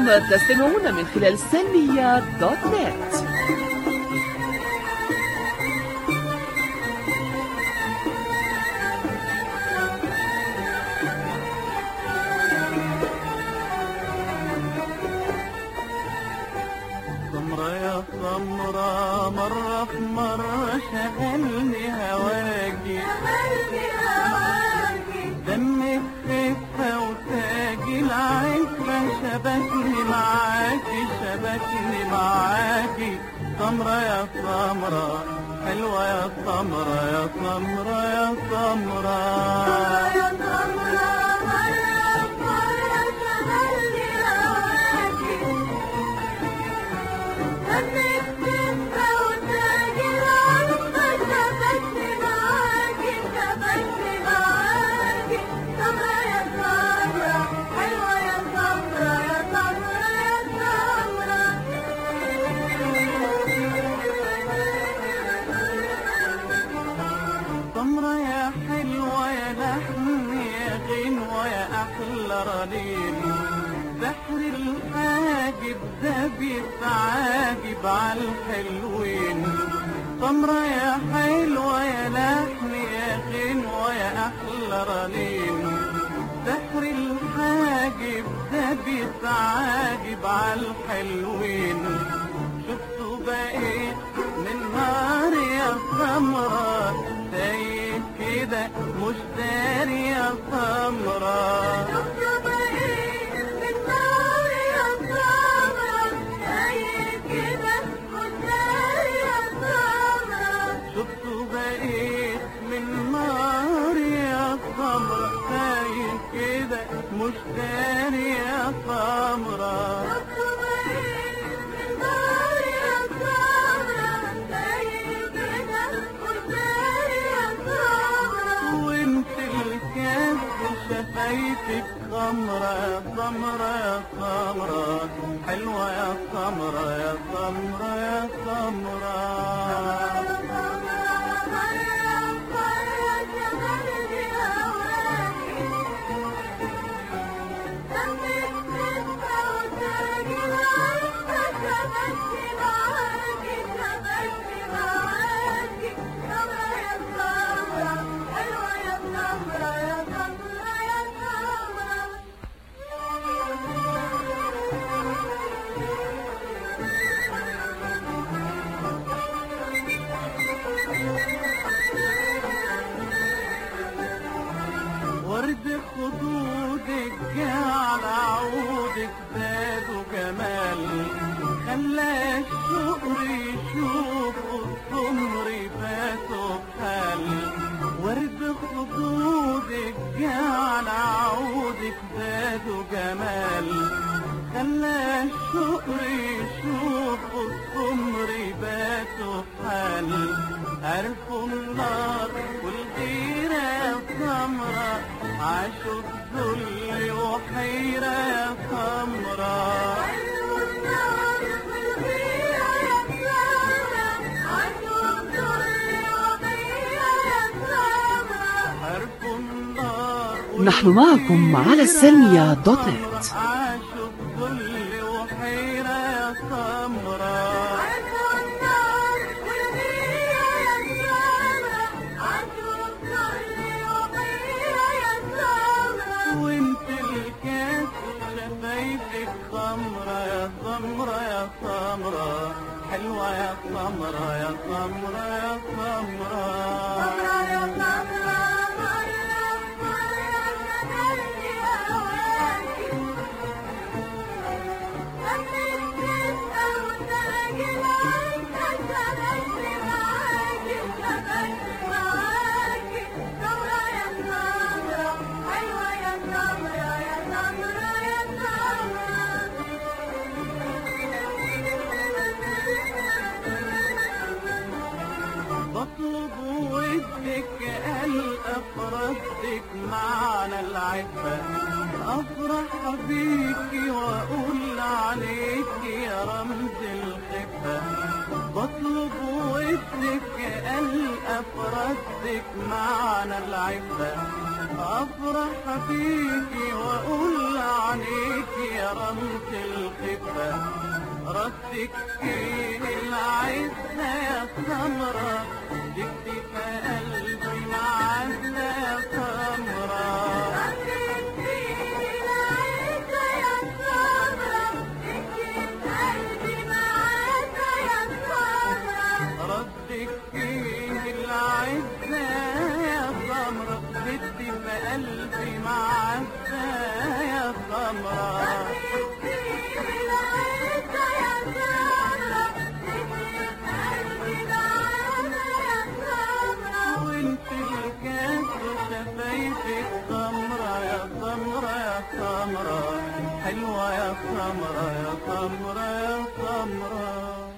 أنتم تستمعون من خلال سلمية دوت نت سمرة يا سمرة مرة في مرة شغلني هواكي دمك خفة وتاجي العفة شبكني معاكي شبكني معاكي سمرة يا سمرة حلوة يا سمرة يا سمرة يا سمرة سمرة يا حلوة يا لحن يا غنوة يا أحلى رنين سحر الحاجب ده بيتعاجب على الحلوين سمرة يا حلوة يا لحن يا غنوة يا أحلى رنين سحر الحاجب ده بيتعاجب على الحلوين شفتوا بقيت من نار يا سمرة تايه كده مش داري يا سمرة شفتوا بقيت من نار يا سمرة تايه كده مش داري يا سمرة وانت الكاس شفايفك خمرة يا سمرة يا سمرة حلوة يا سمرة يا سمرة يا سمرة ورد خدودك جعل عودك زاد جمال خلى الشقر يشوف السمر فاته بحال ورد خدودك جعل عودك زاد جمال خلى الشقر يشوف السمر باته بحال عرفوا النار والغيرة يا سمرة عاشوا الذل وحيرة يا سمرة عرفوا النار نحن معكم على السلمية دوت نت عاشوا الذل وحيرة يا سمرة وانت الكاس شفايفك خمرة يا سمرة يا سمرة حلوة يا سمرة يا سمرة يا سمرة بطلب ود أفردك معنى العفة أفرح بيكي وأقول عليكي يا رمز الخفة بطلب ودك قال أفردك معنى العفة أفرح بيكي وأقول عليكي يا رمز الخفة ردك العزة يا سمرة جبتي في قلبي معزة يا سمرة ردك فيه العزة يا سمرة جبتي في قلبي معزة يا سمرة وانت الكاس وشفايفك سمرة يا سمرة يا سمرة حلوة يا سمرة يا سمرة يا سمرة